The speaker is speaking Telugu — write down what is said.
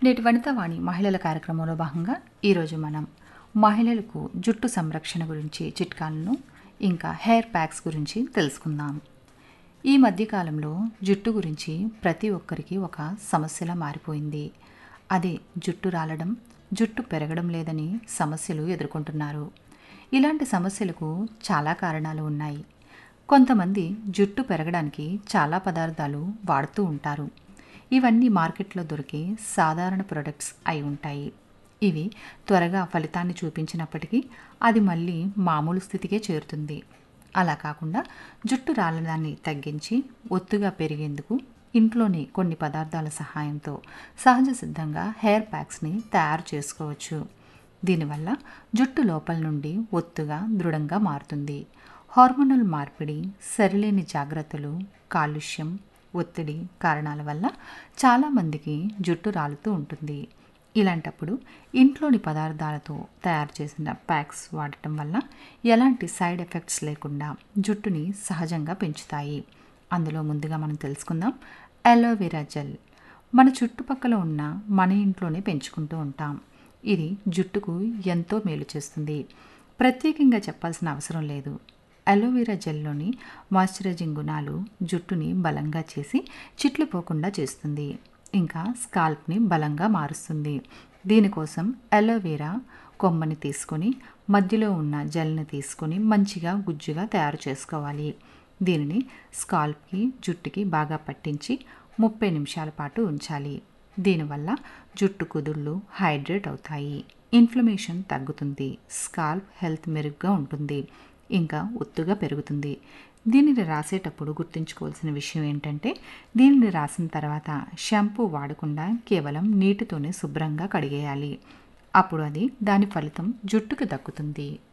నేటి వనితావాణి మహిళల కార్యక్రమంలో భాగంగా ఈరోజు మనం మహిళలకు జుట్టు సంరక్షణ గురించి చిట్కాలను ఇంకా హెయిర్ ప్యాక్స్ గురించి తెలుసుకుందాం ఈ మధ్యకాలంలో జుట్టు గురించి ప్రతి ఒక్కరికి ఒక సమస్యలా మారిపోయింది అదే జుట్టు రాలడం జుట్టు పెరగడం లేదని సమస్యలు ఎదుర్కొంటున్నారు ఇలాంటి సమస్యలకు చాలా కారణాలు ఉన్నాయి కొంతమంది జుట్టు పెరగడానికి చాలా పదార్థాలు వాడుతూ ఉంటారు ఇవన్నీ మార్కెట్లో దొరికే సాధారణ ప్రొడక్ట్స్ అయి ఉంటాయి ఇవి త్వరగా ఫలితాన్ని చూపించినప్పటికీ అది మళ్ళీ మామూలు స్థితికే చేరుతుంది అలా కాకుండా జుట్టు రాలడాన్ని తగ్గించి ఒత్తుగా పెరిగేందుకు ఇంట్లోనే కొన్ని పదార్థాల సహాయంతో సహజ సిద్ధంగా హెయిర్ ప్యాక్స్ని తయారు చేసుకోవచ్చు దీనివల్ల జుట్టు లోపల నుండి ఒత్తుగా దృఢంగా మారుతుంది హార్మోనల్ మార్పిడి సరిలేని జాగ్రత్తలు కాలుష్యం ఒత్తిడి కారణాల వల్ల చాలామందికి జుట్టు రాలుతూ ఉంటుంది ఇలాంటప్పుడు ఇంట్లోని పదార్థాలతో తయారు చేసిన ప్యాక్స్ వాడటం వల్ల ఎలాంటి సైడ్ ఎఫెక్ట్స్ లేకుండా జుట్టుని సహజంగా పెంచుతాయి అందులో ముందుగా మనం తెలుసుకుందాం అలోవెరా జెల్ మన చుట్టుపక్కల ఉన్న మన ఇంట్లోనే పెంచుకుంటూ ఉంటాం ఇది జుట్టుకు ఎంతో మేలు చేస్తుంది ప్రత్యేకంగా చెప్పాల్సిన అవసరం లేదు అలోవెరా జెల్లోని మాయిశ్చరైజింగ్ గుణాలు జుట్టుని బలంగా చేసి చిట్లిపోకుండా చేస్తుంది ఇంకా స్కాల్ప్ని బలంగా మారుస్తుంది దీనికోసం అలోవెరా కొమ్మని తీసుకొని మధ్యలో ఉన్న జెల్ని తీసుకొని మంచిగా గుజ్జుగా తయారు చేసుకోవాలి దీనిని స్కాల్ప్కి జుట్టుకి బాగా పట్టించి ముప్పై నిమిషాల పాటు ఉంచాలి దీనివల్ల జుట్టు కుదుళ్ళు హైడ్రేట్ అవుతాయి ఇన్ఫ్లమేషన్ తగ్గుతుంది స్కాల్ప్ హెల్త్ మెరుగ్గా ఉంటుంది ఇంకా ఒత్తుగా పెరుగుతుంది దీనిని రాసేటప్పుడు గుర్తుంచుకోవాల్సిన విషయం ఏంటంటే దీనిని రాసిన తర్వాత షాంపూ వాడకుండా కేవలం నీటితోనే శుభ్రంగా కడిగేయాలి అప్పుడు అది దాని ఫలితం జుట్టుకు దక్కుతుంది